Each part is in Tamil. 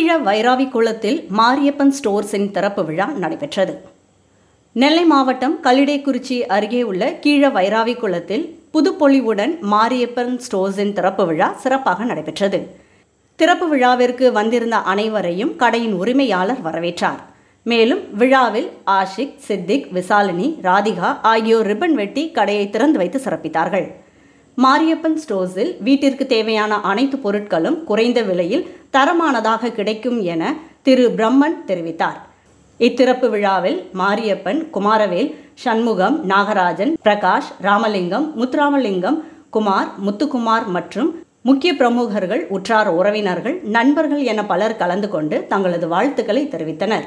கீழ வைராவி குளத்தில் மாரியப்பன் ஸ்டோர்ஸின் திறப்பு விழா நடைபெற்றது நெல்லை மாவட்டம் கல்லிடைக்குறிச்சி அருகே உள்ள கீழ வைராவி குளத்தில் புதுப்பொலிவுடன் மாரியப்பன் ஸ்டோர்ஸின் திறப்பு விழா சிறப்பாக நடைபெற்றது திறப்பு விழாவிற்கு வந்திருந்த அனைவரையும் கடையின் உரிமையாளர் வரவேற்றார் மேலும் விழாவில் ஆஷிக் சித்திக் விசாலினி ராதிகா ஆகியோர் ரிப்பன் வெட்டி கடையை திறந்து வைத்து சிறப்பித்தார்கள் மாரியப்பன் ஸ்டோர்ஸில் வீட்டிற்கு தேவையான அனைத்து பொருட்களும் குறைந்த விலையில் தரமானதாக கிடைக்கும் என திரு பிரம்மன் தெரிவித்தார் இத்திறப்பு விழாவில் மாரியப்பன் குமாரவேல் சண்முகம் நாகராஜன் பிரகாஷ் ராமலிங்கம் முத்துராமலிங்கம் குமார் முத்துக்குமார் மற்றும் முக்கிய பிரமுகர்கள் உற்றார் உறவினர்கள் நண்பர்கள் என பலர் கலந்து கொண்டு தங்களது வாழ்த்துக்களை தெரிவித்தனர்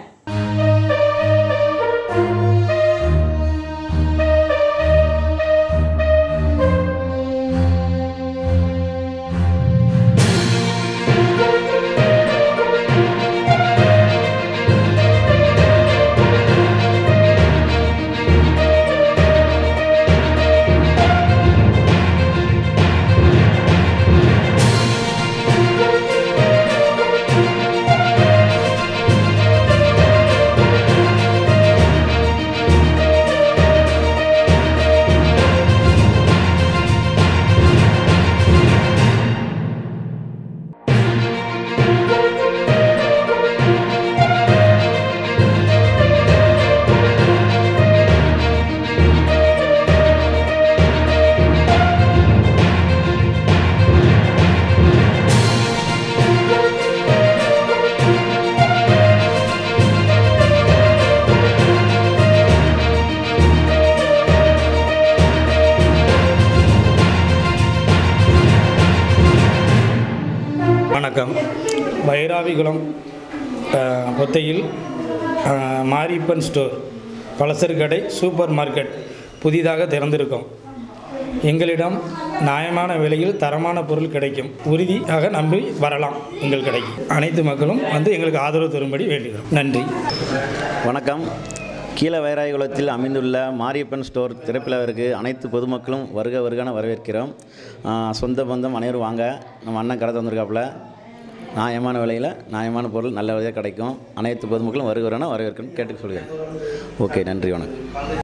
வணக்கம் வைராவிகுளம் அஹ், பொத்தையில் அஹ், மாரியப்பன் ஸ்டோர் பலசர் கடை சூப்பர் மார்க்கெட் புதிதாக திறந்திருக்கும் எங்களிடம் நியாயமான விலையில் தரமான பொருள் கிடைக்கும் உறுதியாக நம்பி வரலாம் எங்கள் கடைக்கு அனைத்து மக்களும் வந்து எங்களுக்கு ஆதரவு தரும்படி வேண்டுகிறோம் நன்றி வணக்கம் கீழ வைராயகுளத்தில் அமைந்துள்ள மாரியப்பன் ஸ்டோர் திறப்பிலவருக்கு அனைத்து பொதுமக்களும் வருக வருகான வரவேற்கிறோம் ஆ, சொந்த பந்தம் அனைவரும் வாங்க நம்ம அண்ணன் கடை தந்திருக்காப்புல நியாயமான விலையில் நியாயமான பொருள் நல்ல விலையாக கிடைக்கும் அனைத்து பொதுமக்களும் வருக வருகான வரவேற்கணும் கேட்டு சொல்கிறேன் ஓகே நன்றி வணக்கம்